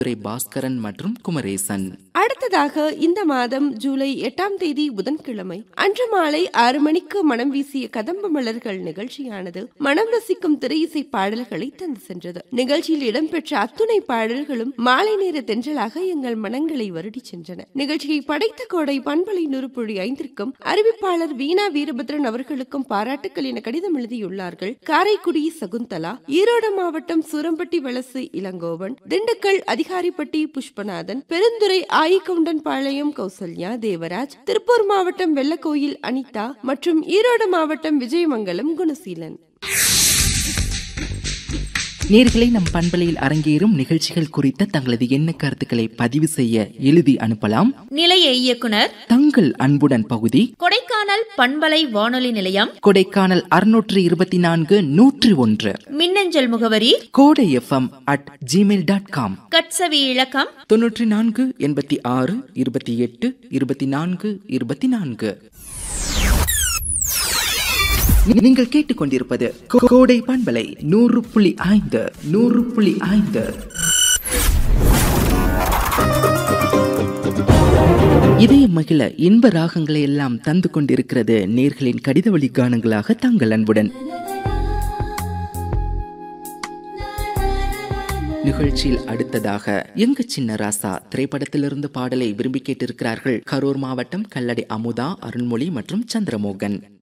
துரை பாஸ்கரன் மற்றும் குமரேசன் அடுத்ததாக இந்த மாதம் ஜூலை எட்டாம் தேதி புதன்கிழமை அன்று மாலை ஆறு மணிக்கு மனம் வீசிய கதம்ப மலர்கள் நிகழ்ச்சியானது மனம் ரசிக்கும் திரையிசை பாடல்களை தந்து சென்றது நிகழ்ச்சியில் இடம்பெற்ற அத்துணை பாடல்களும் மாலை நேர தென்றலாக எங்கள் மனங்களை வருடி சென்றன நிகழ்ச்சியை படைத்த கோடை பண்பலை நூறுப்புழி ஐந்திற்கும் அறிவிப்பாளர் வீணா வீரபத்ரன் அவர்களுக்கும் பாராட்டுக்கள் என கடிதம் எழுதியுள்ளார்கள் காரைக்குடி சகுந்தலா ஈரோடு மாவட்டம் சூரம்பட்டி வலசு இளங்கோவன் திண்டுக்கல் அதிகாரிப்பட்டி புஷ்பநாதன் பெருந்துறை ஆயிக்கவுண்டன் பாளையம் கௌசல்யா தேவராஜ் திருப்பூர் மாவட்டம் வெள்ளக்கோயில் அனிதா மற்றும் ஈரோடு மாவட்டம் விஜயமங்கலம் குணசீலன் நேர்களை நம் பண்பலையில் அரங்கேறும் நிகழ்ச்சிகள் குறித்த தங்களது எண்ண கருத்துக்களை பதிவு செய்ய எழுதி அனுப்பலாம் நிலைய இயக்குனர் தங்கள் அன்புடன் பகுதி கொடைக்கானல் பண்பலை வானொலி நிலையம் கொடைக்கானல் அறுநூற்று இருபத்தி நான்கு நூற்றி ஒன்று மின்னஞ்சல் முகவரி Kodai FM at Gmail dot com கட்சவி இலக்கம் தொன்னூற்றி நான்கு எண்பத்தி ஆறு இருபத்தி எட்டு இருபத்தி நான்கு இருபத்தி நான்கு நீங்கள் கேட்டுக்கொண்டிருப்பது கோ- கோடை பண்பலை நூறு புள்ளி ஐந்து நூறு புள்ளி ஐந்து இதய மகிழ இன்ப ராகங்களை எல்லாம் தந்து கொண்டிருக்கிறது நேர்களின் கடித வழி கானங்களாக தங்கள் அன்புடன் நிகழ்ச்சியில் அடுத்ததாக எங்க சின்ன ராசா திரைப்படத்திலிருந்து பாடலை விரும்பி கேட்டிருக்கிறார்கள் கரூர் மாவட்டம் கல்லடை அமுதா அருண்மொழி மற்றும் சந்திரமோகன்